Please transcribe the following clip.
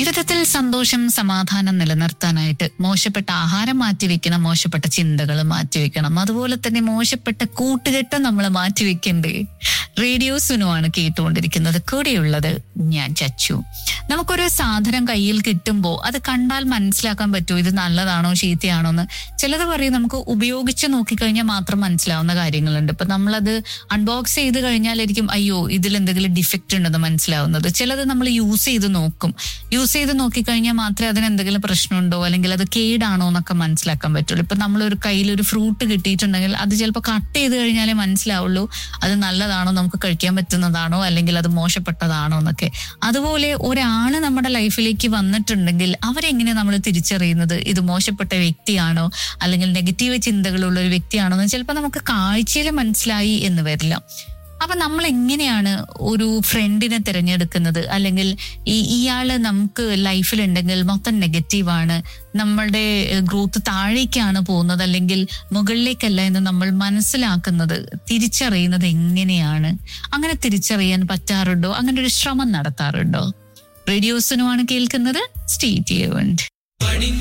ജീവിതത്തിൽ സന്തോഷം സമാധാനം നിലനിർത്താനായിട്ട് മോശപ്പെട്ട ആഹാരം മാറ്റിവെക്കണം മോശപ്പെട്ട ചിന്തകൾ മാറ്റിവെക്കണം അതുപോലെ തന്നെ മോശപ്പെട്ട കൂട്ടുകെട്ട് നമ്മൾ മാറ്റിവെക്കണ്ടേ റേഡിയോ സുനുവാണ് കേട്ടുകൊണ്ടിരിക്കുന്നത് കൂടെയുള്ളത് ഞാൻ ചച്ചു നമുക്കൊരു സാധനം കയ്യിൽ കിട്ടുമ്പോൾ അത് കണ്ടാൽ മനസ്സിലാക്കാൻ പറ്റുമോ ഇത് നല്ലതാണോ ചീത്തയാണോ എന്ന് ചിലത് പറയും നമുക്ക് ഉപയോഗിച്ച് നോക്കിക്കഴിഞ്ഞാൽ മാത്രം മനസ്സിലാവുന്ന കാര്യങ്ങളുണ്ട് ഇപ്പൊ നമ്മളത് അൺബോക്സ് ചെയ്ത് കഴിഞ്ഞാലായിരിക്കും അയ്യോ ഇതിൽ എന്തെങ്കിലും ഡിഫക്റ്റ് ഉണ്ടെന്ന് മനസ്സിലാവുന്നത് ചിലത് നമ്മൾ യൂസ് ചെയ്ത് നോക്കും യൂസ് ചെയ്ത് നോക്കിക്കഴിഞ്ഞാൽ മാത്രമേ അതിന് എന്തെങ്കിലും പ്രശ്നമുണ്ടോ അല്ലെങ്കിൽ അത് കേടാണോ എന്നൊക്കെ മനസ്സിലാക്കാൻ പറ്റുള്ളൂ ഇപ്പൊ നമ്മൾ ഒരു കയ്യിൽ ഒരു ഫ്രൂട്ട് കിട്ടിയിട്ടുണ്ടെങ്കിൽ അത് ചിലപ്പോൾ കട്ട് ചെയ്ത് കഴിഞ്ഞാലേ മനസ്സിലാവുള്ളൂ അത് നല്ലതാണോ നമുക്ക് കഴിക്കാൻ പറ്റുന്നതാണോ അല്ലെങ്കിൽ അത് മോശപ്പെട്ടതാണോ എന്നൊക്കെ അതുപോലെ ഒരാള് നമ്മുടെ ലൈഫിലേക്ക് വന്നിട്ടുണ്ടെങ്കിൽ അവരെങ്ങനെ നമ്മൾ തിരിച്ചറിയുന്നത് ഇത് മോശപ്പെട്ട വ്യക്തിയാണോ അല്ലെങ്കിൽ നെഗറ്റീവ് ചിന്തകളുള്ള ഒരു വ്യക്തിയാണോ എന്ന് ചിലപ്പോൾ നമുക്ക് കാഴ്ചയിൽ മനസ്സിലായി എന്ന് വരില്ല അപ്പൊ നമ്മൾ എങ്ങനെയാണ് ഒരു ഫ്രണ്ടിനെ തിരഞ്ഞെടുക്കുന്നത് അല്ലെങ്കിൽ ഈ ഇയാള് നമുക്ക് ലൈഫിലുണ്ടെങ്കിൽ മൊത്തം നെഗറ്റീവാണ് നമ്മളുടെ ഗ്രോത്ത് താഴേക്കാണ് പോകുന്നത് അല്ലെങ്കിൽ മുകളിലേക്കല്ല എന്ന് നമ്മൾ മനസ്സിലാക്കുന്നത് തിരിച്ചറിയുന്നത് എങ്ങനെയാണ് അങ്ങനെ തിരിച്ചറിയാൻ പറ്റാറുണ്ടോ അങ്ങനെ ഒരു ശ്രമം നടത്താറുണ്ടോ റേഡിയോസിനുമാണ് കേൾക്കുന്നത് സ്റ്റേറ്റ്